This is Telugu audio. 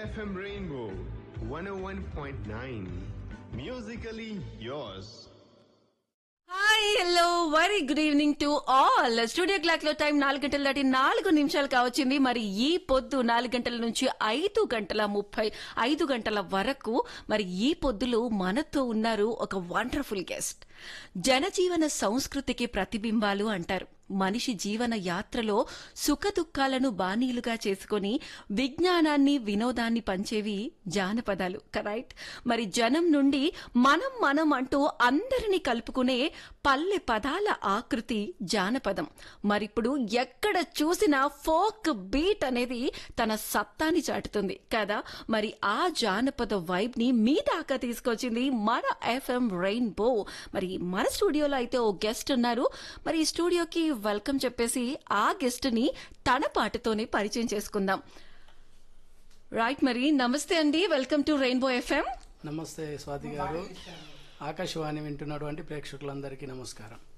FM Rainbow 101.9. Musically yours. Hi hello very good evening to all studio clock లో టైం నాలుగు గంటల దాటి నాలుగు నిమిషాలు కావచ్చింది మరి ఈ పొద్దు నాలుగు గంటల నుంచి ఐదు గంటల ముప్పై ఐదు గంటల వరకు మరి ఈ పొద్దులు మనతో ఉన్నారు ఒక వండర్ఫుల్ గెస్ట్ జనజీవన సంస్కృతికి ప్రతిబింబాలు అంటారు మనిషి జీవన యాత్రలో సుఖదుఖాలను బాణీలుగా చేసుకొని విజ్ఞానాన్ని వినోదాన్ని పంచేవి జానపదాలు కరైట్ మరి జనం నుండి మనం మనం అంటూ అందరినీ కలుపుకునే పల్లె పదాల ఆకృతి జానపదం మరిప్పుడు ఎక్కడ చూసినా ఫోక్ బీట్ అనేది తన సత్తాని చాటుతుంది కదా మరి ఆ జానపద వైబ్ ని మీ దాకా తీసుకొచ్చింది మన ఎఫ్ఎం రెయిన్బో మరి మన స్టూడియోలో అయితే ఓ గెస్ట్ ఉన్నారు మరి ఈ స్టూడియోకి వెల్కమ్ చెప్పేసి ఆ గెస్ట్ ని తన పాటతోనే పరిచయం చేసుకుందాం రైట్ మరి నమస్తే అండి వెల్కమ్ టు రెయిన్బో ఎఫ్ఎం నమస్తే స్వాతి గారు ఆకాశవాణి వింటున్నటువంటి ప్రేక్షకులందరికీ నమస్కారం